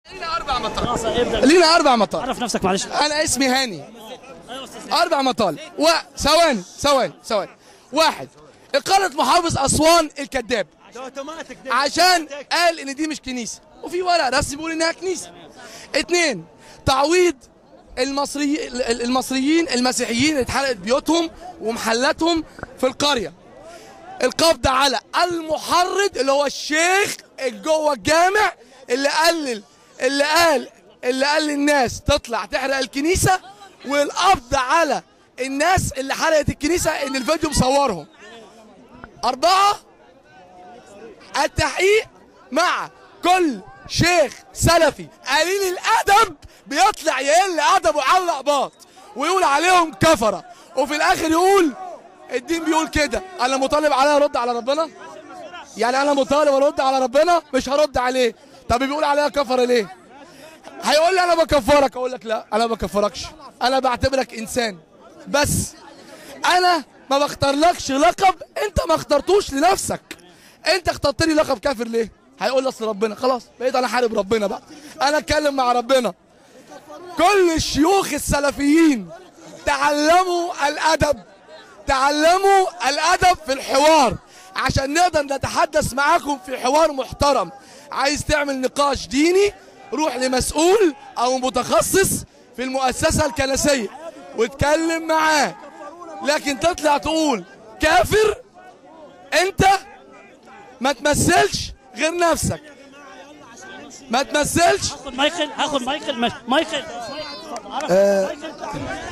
لينا اربع مطالب خلاص ابدا لينا اربع مطالب عرف نفسك معلش انا اسمي هاني اربع مطالب و ثواني ثواني ثواني واحد اقاله محافظ اسوان الكذاب ده اوتوماتيك ده عشان قال ان دي مش كنيسه وفي ورق رسمي بيقول انها كنيسه اتنين تعويض المصري المصريين المسيحيين اللي اتحرقت بيوتهم ومحلاتهم في القريه القبض على المحرض اللي هو الشيخ اللي جوه الجامع اللي قلل اللي قال اللي قال للناس تطلع تحرق الكنيسه والقبض على الناس اللي حرقت الكنيسه ان الفيديو مصورهم اربعه التحقيق مع كل شيخ سلفي قليل الادب بيطلع يقل ادبه على الاقباط ويقول عليهم كفره وفي الاخر يقول الدين بيقول كده انا مطالب عليا ارد على ربنا يعني انا مطالب ارد على ربنا مش هرد عليه طب بيقول عليا كفره ليه هيقول لي انا بكفرك اقول لك لا انا ما بكفركش انا بعتبرك انسان بس انا ما بختارلكش لقب انت ما اخترتوش لنفسك انت اخترت لي لقب كافر ليه هيقول لي اصل ربنا خلاص بقيت انا حارب ربنا بقى انا اتكلم مع ربنا كل الشيوخ السلفيين تعلموا الادب تعلموا الادب في الحوار عشان نقدر نتحدث معاكم في حوار محترم عايز تعمل نقاش ديني روح لمسؤول او متخصص في المؤسسه الكنسيه واتكلم معاه لكن تطلع تقول كافر انت ما تمثلش غير نفسك ما تمثلش هاخد مايكل هاخد مايكل ماشي. مايكل مايكل اتفضل. عرف مايكل